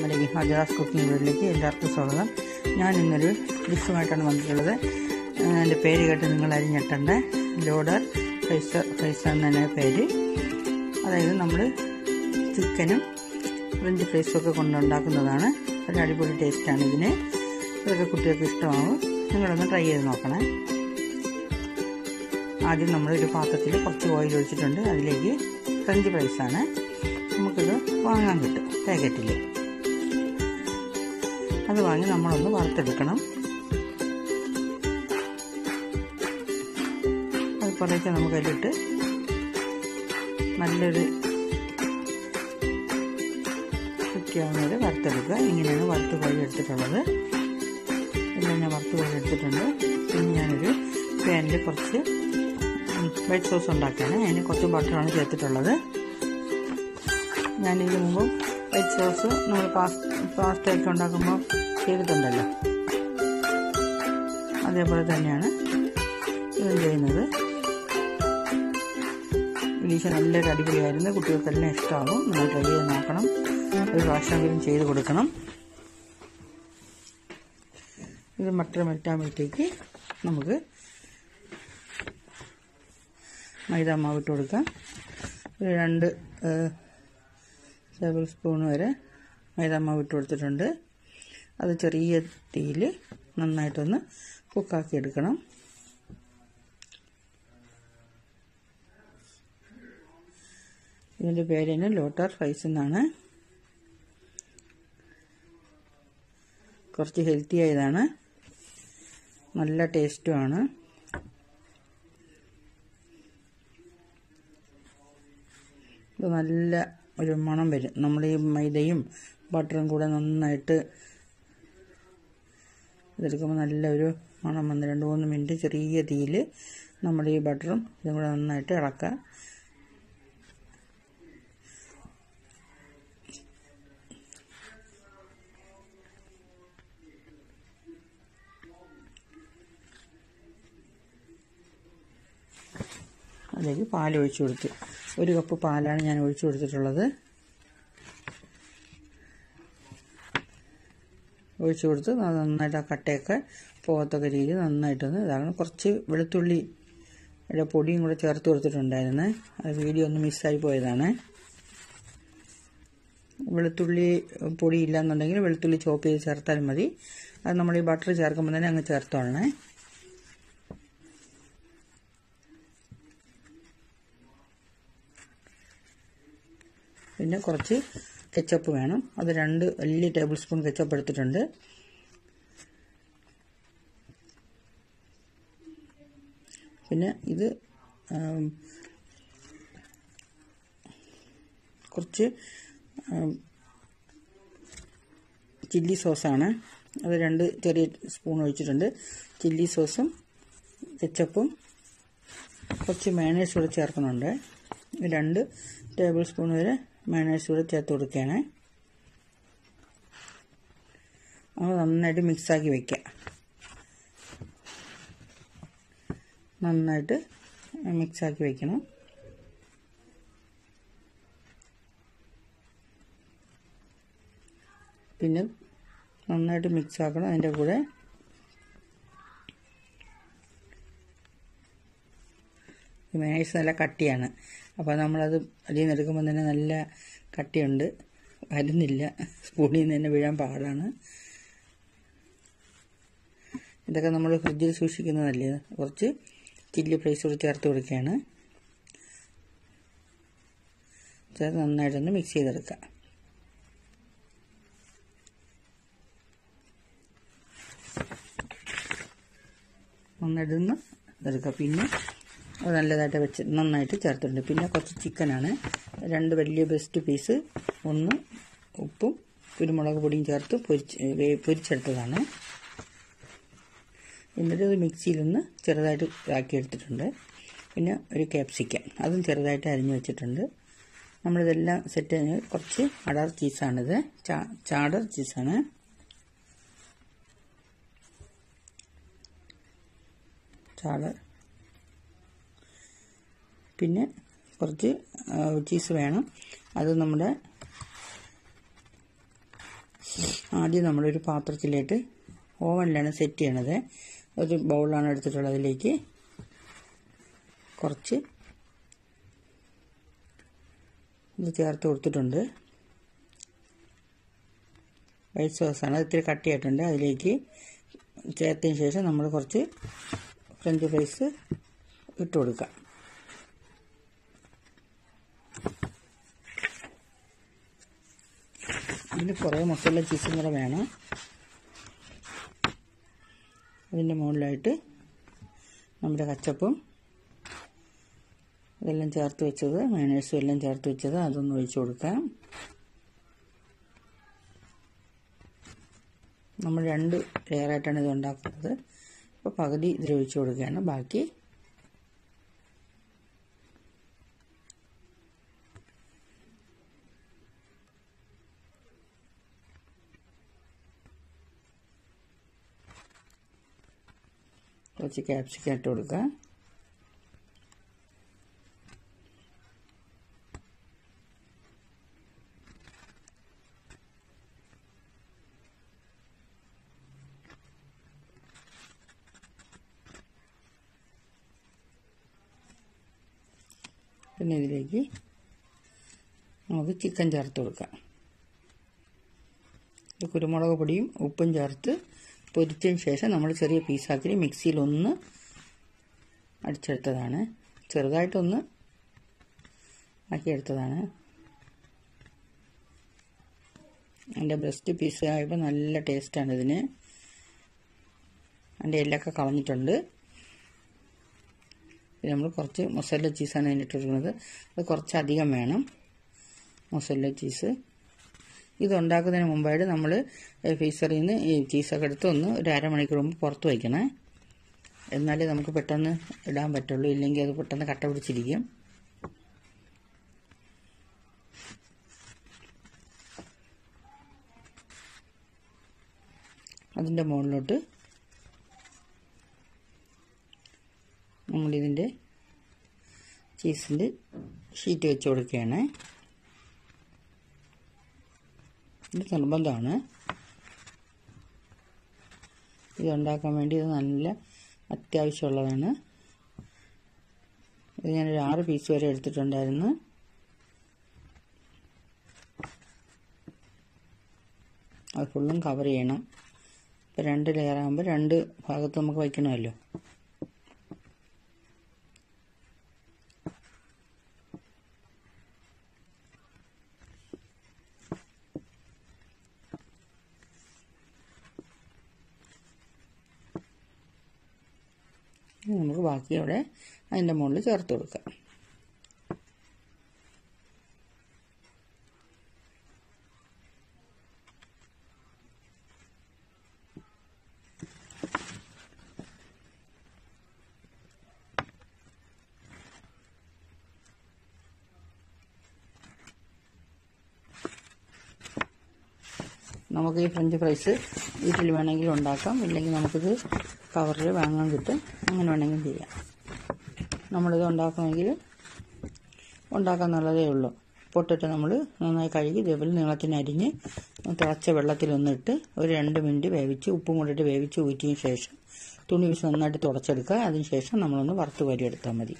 ചാനലിലേക്ക് ഹജാസ് കുക്കിംഗ് വീട്ടിലേക്ക് എല്ലാവർക്കും സ്വാഗതം ഞാൻ ഇന്നൊരു ഡിഷുമായിട്ടാണ് വന്നിട്ടുള്ളത് ഏഹ് എൻ്റെ പേര് കേട്ട് നിങ്ങൾ അരിഞ്ഞിട്ടുണ്ട് ലോഡർ ഫൈസർ ഫൈസർ എന്നാണ് പേര് അതായത് നമ്മൾ ചിക്കനും ഫ്രഞ്ച് ഫ്രൈസും ഒക്കെ കൊണ്ടുണ്ടാക്കുന്നതാണ് ഒരു അടിപൊളി ടേസ്റ്റാണ് ഇതിന് ഇതൊക്കെ കുട്ടികൾക്ക് ഇഷ്ടമാവും നിങ്ങളൊന്ന് ട്രൈ ചെയ്ത് നോക്കണേ ആദ്യം നമ്മൾ ഒരു പാത്രത്തിൽ കുറച്ച് ഓയിൽ ഒഴിച്ചിട്ടുണ്ട് അതിലേക്ക് ഫ്രഞ്ച് ഫ്രൈസാണ് നമുക്കിത് വാങ്ങാൻ കിട്ടും പാക്കറ്റിൽ അത് വാങ്ങി നമ്മളൊന്ന് വറുത്തെടുക്കണം അത് കുറേശ്ശെ നമുക്ക് അതിലിട്ട് നല്ലൊരു കുറ്റിയാവുന്നത് വറുത്തെടുക്കുക ഇങ്ങനെയാണ് വറുത്ത് കോഴി എടുത്തിട്ടുള്ളത് എല്ലാം ഞാൻ വറുത്ത് കോഴി എടുത്തിട്ടുണ്ട് പിന്നെ ഞാനൊരു പാനിൽ കുറച്ച് വൈറ്റ് സോസ് ഉണ്ടാക്കാണ് അതിന് കുറച്ച് ബട്ടറാണ് ചേർത്തിട്ടുള്ളത് ഞാനിതിന് മുമ്പ് വൈറ്റ് സോസ് നമ്മൾ പാസ്ത ഒക്കെ ഉണ്ടാക്കുമ്പോൾ ചെയ്തിട്ടുണ്ടല്ലോ അതേപോലെ തന്നെയാണ് ഇതും ചെയ്യുന്നത് ഇലീശ നല്ലൊരു അടിപൊളിയായിരുന്നു കുട്ടികൾക്കെല്ലാം ഇഷ്ടമാകും നിങ്ങൾ ട്രൈ ചെയ്ത് നോക്കണം ഒരു പ്രാവശ്യമെങ്കിലും ചെയ്ത് കൊടുക്കണം ഇത് മട്ടർ മെറ്റാമത്തേക്ക് നമുക്ക് മൈദ മാവ് ഇട്ട് കൊടുക്കാം ഒരു രണ്ട് ടേബിൾ സ്പൂൺ വരെ മൈദാമാവ് ഇട്ട് കൊടുത്തിട്ടുണ്ട് അത് ചെറിയ തീയിൽ നന്നായിട്ടൊന്ന് കുക്കാക്കി എടുക്കണം ഇതിൻ്റെ പേര് തന്നെ ലോട്ടർ ഫ്രൈസ് എന്നാണ് കുറച്ച് ഹെൽത്തി ആയതാണ് നല്ല ടേസ്റ്റുമാണ് ഇത് നല്ല ഒരു മണം വരും നമ്മൾ ഈ മൈദയും ബട്ടറും കൂടെ നന്നായിട്ട് ഇതെടുക്കുമ്പോൾ നല്ല ഒരു മണം വന്ന് രണ്ട് മൂന്ന് മിനിറ്റ് ചെറിയ തീയിൽ നമ്മൾ ഈ ബട്ടറും ഇതും കൂടെ നന്നായിട്ട് ഇളക്കുക അതിലേക്ക് പാൽ ഒഴിച്ചു കൊടുത്തു ഒരു കപ്പ് പാലാണ് ഞാൻ ഒഴിച്ചു കൊടുത്തിട്ടുള്ളത് ഒഴിച്ചു കൊടുത്ത് നന്നായിട്ട് ആ കട്ടയൊക്കെ പോകത്തക്ക രീതിയിൽ നന്നായിട്ടൊന്ന് ഇതാകണം കുറച്ച് വെളുത്തുള്ളി പൊടിയും കൂടെ ചേർത്ത് കൊടുത്തിട്ടുണ്ടായിരുന്നു അത് വീഡിയോ ഒന്ന് മിസ്സായി പോയതാണ് വെളുത്തുള്ളി പൊടി ഇല്ലാന്നുണ്ടെങ്കിൽ വെളുത്തുള്ളി ചോപ്പ് ചെയ്ത് ചേർത്താൽ മതി അത് നമ്മൾ ഈ ബട്ടർ ചേർക്കുമ്പോൾ തന്നെ അങ്ങ് ചേർത്തോളണേ പിന്നെ കുറച്ച് കെച്ചപ്പ് വേണം അത് രണ്ട് വലിയ ടേബിൾ സ്പൂൺ കെച്ചപ്പ് എടുത്തിട്ടുണ്ട് പിന്നെ ഇത് കുറച്ച് ചില്ലി സോസാണ് അത് രണ്ട് ചെറിയ സ്പൂൺ ഒഴിച്ചിട്ടുണ്ട് ചില്ലി സോസും കെച്ചപ്പും കുറച്ച് മയണൈസ് കൂടെ ചേർക്കുന്നുണ്ട് രണ്ട് ടേബിൾ സ്പൂൺ വരെ മയണൈസ് കൂടെ ചേർത്ത് കൊടുക്കുകയാണ് അത് നന്നായിട്ട് മിക്സാക്കി വയ്ക്കുക നന്നായിട്ട് മിക്സാക്കി വയ്ക്കണം പിന്നെ നന്നായിട്ട് മിക്സ് ആക്കണം അതിൻ്റെ കൂടെ മയണൈസ് നല്ല കട്ടിയാണ് അപ്പോൾ നമ്മളത് അതിൽ നിന്ന് എടുക്കുമ്പോൾ തന്നെ നല്ല കട്ടിയുണ്ട് വരുന്നില്ല സ്പൂണിൽ നിന്ന് തന്നെ വീഴാൻ പാടാണ് ഇതൊക്കെ നമ്മൾ ഫ്രിഡ്ജിൽ സൂക്ഷിക്കുന്നതല്ലേ കുറച്ച് ചില്ലി ഫ്രൈസ് കൂടി ചേർത്ത് കൊടുക്കുകയാണ് ചേർത്ത് നന്നായിട്ടൊന്ന് മിക്സ് ചെയ്തെടുക്കുക നന്നായിട്ടൊന്ന് ഇതെടുക്കുക പിന്നെ അത് നല്ലതായിട്ട് വെച്ച് നന്നായിട്ട് ചേർത്തിട്ടുണ്ട് പിന്നെ കുറച്ച് ചിക്കനാണ് രണ്ട് വലിയ ബെസ്റ്റ് പീസ് ഒന്ന് ഉപ്പും കുരുമുളക് പൊടിയും ചേർത്ത് പൊരിച്ച് പൊരിച്ചെടുത്തതാണ് എന്നിട്ട് ഇത് മിക്സിയിലൊന്ന് ചെറുതായിട്ട് ഇതാക്കി എടുത്തിട്ടുണ്ട് പിന്നെ ഒരു ക്യാപ്സിക്കം അതും ചെറുതായിട്ട് അരിഞ്ഞു വെച്ചിട്ടുണ്ട് നമ്മളിതെല്ലാം സെറ്റ് കഴിഞ്ഞ് കുറച്ച് അടർ ചീസാണിത് ചാടർ ചീസാണ് ചാടർ പിന്നെ കുറച്ച് ചീസ് വേണം അത് നമ്മുടെ ആദ്യം നമ്മളൊരു പാത്രത്തിലേക്ക് ഓവനിലാണ് സെറ്റ് ചെയ്യണത് ഒരു ബൗളാണ് എടുത്തിട്ടുള്ളത് അതിലേക്ക് കുറച്ച് ഇത് ചേർത്ത് കൊടുത്തിട്ടുണ്ട് വൈറ്റ് സോസാണ് അത് ഇത്തിരി കട്ടിയായിട്ടുണ്ട് അതിലേക്ക് ചേർത്തതിന് ശേഷം നമ്മൾ കുറച്ച് ഫ്രഞ്ച് ഫ്രൈസ് ഇട്ട് കൊടുക്കാം ഇതിന് കുറേ മസാല ചീസും കൂടെ വേണം അതിൻ്റെ മുകളിലായിട്ട് നമ്മുടെ കച്ചപ്പും ഇതെല്ലാം ചേർത്ത് വെച്ചത് മയണേഴ്സും എല്ലാം ചേർത്ത് വെച്ചത് അതൊന്ന് ഒഴിച്ചു കൊടുക്കാം നമ്മൾ രണ്ട് ലെയറായിട്ടാണ് ഇത് ഉണ്ടാക്കുന്നത് അപ്പോൾ പകുതി ഇതിൽ ഒഴിച്ചു കൊടുക്കുകയാണ് ബാക്കി കുറച്ച് ക്യാപ്സിക്കം ഇട്ട് കൊടുക്കുക പിന്നെ ഇതിലേക്ക് നമുക്ക് ചിക്കൻ ചേർത്ത് കൊടുക്കാം കുരുമുളക് പൊടിയും ഉപ്പും ചേർത്ത് പൊരിച്ചതിന് ശേഷം നമ്മൾ ചെറിയ പീസാക്കി മിക്സിയിൽ ഒന്ന് അടിച്ചെടുത്തതാണ് ചെറുതായിട്ടൊന്ന് ആക്കിയെടുത്തതാണ് എൻ്റെ ബ്രസ്റ്റ് പീസ് ആയപ്പോൾ നല്ല ടേസ്റ്റാണ് ഇതിന് അതിൻ്റെ എല്ലൊക്കെ കളഞ്ഞിട്ടുണ്ട് പിന്നെ നമ്മൾ കുറച്ച് മൊസല്ല ചീസാണ് അതിന് ഇട്ടിരിക്കുന്നത് അത് കുറച്ചധികം വേണം മൊസല്ല ചീസ് ഇത് ഉണ്ടാക്കുന്നതിന് മുമ്പായിട്ട് നമ്മൾ ഫീസറിൽ നിന്ന് ഈ ചീസൊക്കെ എടുത്ത് ഒന്ന് ഒരു അരമണിക്കൂർ മുമ്പ് പുറത്ത് വയ്ക്കണേ എന്നാലേ നമുക്ക് പെട്ടെന്ന് ഇടാൻ പറ്റുള്ളൂ ഇല്ലെങ്കിൽ അത് പെട്ടെന്ന് കട്ട പിടിച്ചിരിക്കും അതിൻ്റെ മുകളിലോട്ട് നമ്മളിതിൻ്റെ ചീസിൻ്റെ ഷീറ്റ് വെച്ച് കൊടുക്കുകയാണ് ഇത് നിർബന്ധമാണ് ഇത് ഉണ്ടാക്കാൻ വേണ്ടി ഇത് നല്ല അത്യാവശ്യമുള്ളതാണ് ഇത് ഞാനൊരു ആറ് പീസ് വരെ എടുത്തിട്ടുണ്ടായിരുന്നു അത് ഫുള്ളും കവർ ചെയ്യണം ഇപ്പോൾ രണ്ട് ലെയർ ആകുമ്പോൾ രണ്ട് ഭാഗത്ത് നമുക്ക് വയ്ക്കണമല്ലോ നമുക്ക് ബാക്കി അവിടെ അതിൻ്റെ മുകളിൽ ചേർത്ത് കൊടുക്കാം നമുക്ക് ഈ ഫ്രഞ്ച് ഫ്രൈസ് വീട്ടിൽ വേണമെങ്കിൽ ഉണ്ടാക്കാം ഇല്ലെങ്കിൽ നമുക്കിത് കവറിൽ വാങ്ങാൻ കിട്ടും അങ്ങനെ വേണമെങ്കിൽ ചെയ്യാം നമ്മളിത് ഉണ്ടാക്കുമെങ്കിൽ ഉണ്ടാക്കാൻ നല്ലതേ ഉള്ളൂ പൊട്ടിട്ട് നമ്മൾ നന്നായി കഴുകി ഇതേപോലെ നീളത്തിന് അരിഞ്ഞ് തിളച്ച വെള്ളത്തിലൊന്നിട്ട് ഒരു രണ്ട് മിനിറ്റ് വേവിച്ച് ഉപ്പും കൊണ്ടിട്ട് വേവിച്ച് ഊറ്റിയതിന് ശേഷം തുണി വെച്ച് നന്നായിട്ട് തുടച്ചെടുക്കുക അതിന് ശേഷം നമ്മളൊന്ന് വറുത്ത് വരിയെടുത്താൽ മതി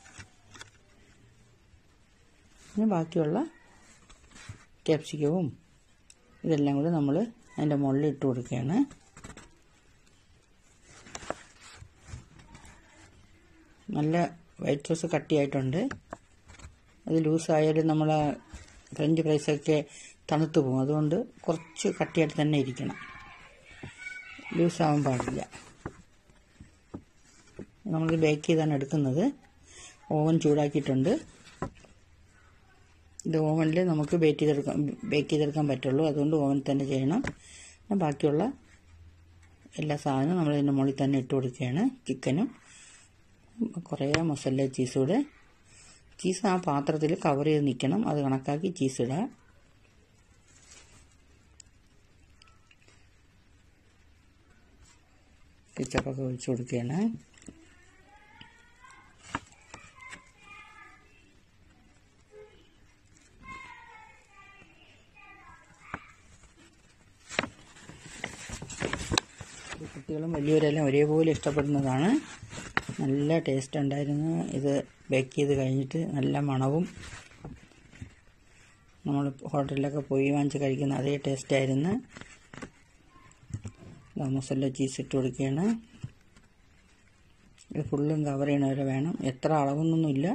പിന്നെ ബാക്കിയുള്ള ക്യാപ്സിക്കവും ഇതെല്ലാം കൂടി നമ്മൾ അതിൻ്റെ മുകളിൽ ഇട്ട് കൊടുക്കുകയാണ് നല്ല വൈറ്റ് സോസ് കട്ടിയായിട്ടുണ്ട് അത് ലൂസായാലും നമ്മൾ ഫ്രഞ്ച് ഫ്രൈസൊക്കെ തണുത്തു പോകും അതുകൊണ്ട് കുറച്ച് കട്ടിയായിട്ട് തന്നെ ഇരിക്കണം ലൂസാവാൻ പാടില്ല നമ്മൾ ബേക്ക് ചെയ്താണ് എടുക്കുന്നത് ഓവൻ ചൂടാക്കിയിട്ടുണ്ട് ഇത് ഓവനിൽ നമുക്ക് ബേക്ക് ചെയ്തെടുക്കാൻ ബേക്ക് ചെയ്തെടുക്കാൻ പറ്റുള്ളൂ അതുകൊണ്ട് ഓവനിൽ തന്നെ ചെയ്യണം പിന്നെ ബാക്കിയുള്ള എല്ലാ സാധനവും നമ്മൾ ഇതിൻ്റെ മുകളിൽ തന്നെ ഇട്ട് കൊടുക്കുകയാണ് ചിക്കനും കുറേ മസാല ചീസ് കൂടെ ചീസ് ആ പാത്രത്തിൽ കവർ ചെയ്ത് നിൽക്കണം അത് കണക്കാക്കി ചീസ് ഇടുക കെച്ചപ്പൊക്കെ ഒഴിച്ചു കൊടുക്കുകയാണ് കുട്ടികളും വലിയവരെല്ലാം ഒരേപോലെ ഇഷ്ടപ്പെടുന്നതാണ് നല്ല ടേസ്റ്റ് ഉണ്ടായിരുന്നു ഇത് ബേക്ക് ചെയ്ത് കഴിഞ്ഞിട്ട് നല്ല മണവും നമ്മൾ ഹോട്ടലിലൊക്കെ പോയി വാങ്ങിച്ച് കഴിക്കുന്ന അതേ ടേസ്റ്റ് ആയിരുന്നു മസാല ചീസ് ഇട്ട് കൊടുക്കുകയാണ് ഇത് ഫുള്ളും കവർ ചെയ്യണവരെ വേണം എത്ര അളവൊന്നൊന്നുമില്ല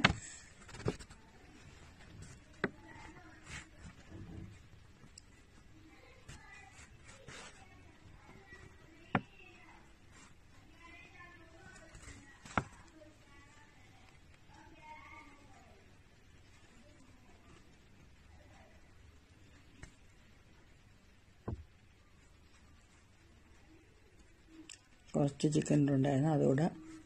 കുറച്ച് ചിക്കൻ ഉണ്ടായിരുന്നു അതുകൂടെ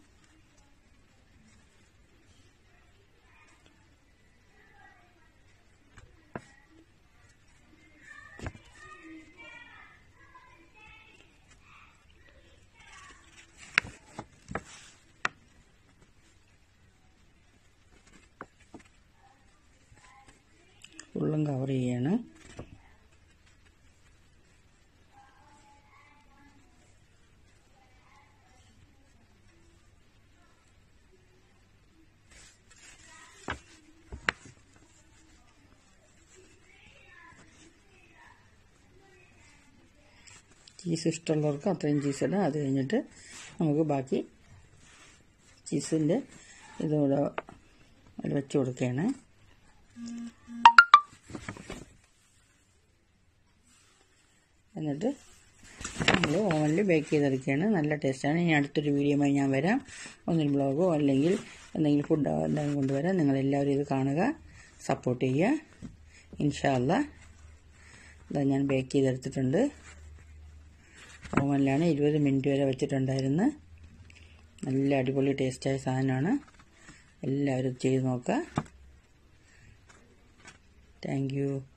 ഫുള്ളും കവർ ചെയ്യാണ് ചീസ് ഇഷ്ടമുള്ളവർക്ക് അത്രയും ചീസ് ഇടാം അത് കഴിഞ്ഞിട്ട് നമുക്ക് ബാക്കി ചീസിൻ്റെ ഇതുകൂടെ അതിൽ വെച്ച് കൊടുക്കുകയാണ് എന്നിട്ട് നമ്മൾ ഓവനിൽ ബേക്ക് ചെയ്തെടുക്കുകയാണ് നല്ല ടേസ്റ്റാണ് ഇനി അടുത്തൊരു വീഡിയോയുമായി ഞാൻ വരാം ഒന്നിൽ ബ്ലോഗോ അല്ലെങ്കിൽ എന്തെങ്കിലും ഫുഡോ എന്തെങ്കിലും കൊണ്ടുവരാം നിങ്ങളെല്ലാവരും ഇത് കാണുക സപ്പോർട്ട് ചെയ്യുക ഇൻഷാല്ല ഇതാ ഞാൻ ബേക്ക് ചെയ്തെടുത്തിട്ടുണ്ട് ഓവനിലാണ് ഇരുപത് മിനിറ്റ് വരെ വെച്ചിട്ടുണ്ടായിരുന്നു നല്ല അടിപൊളി ടേസ്റ്റായ സാധനമാണ് എല്ലാവരും ചെയ്ത് നോക്കുക താങ്ക് യു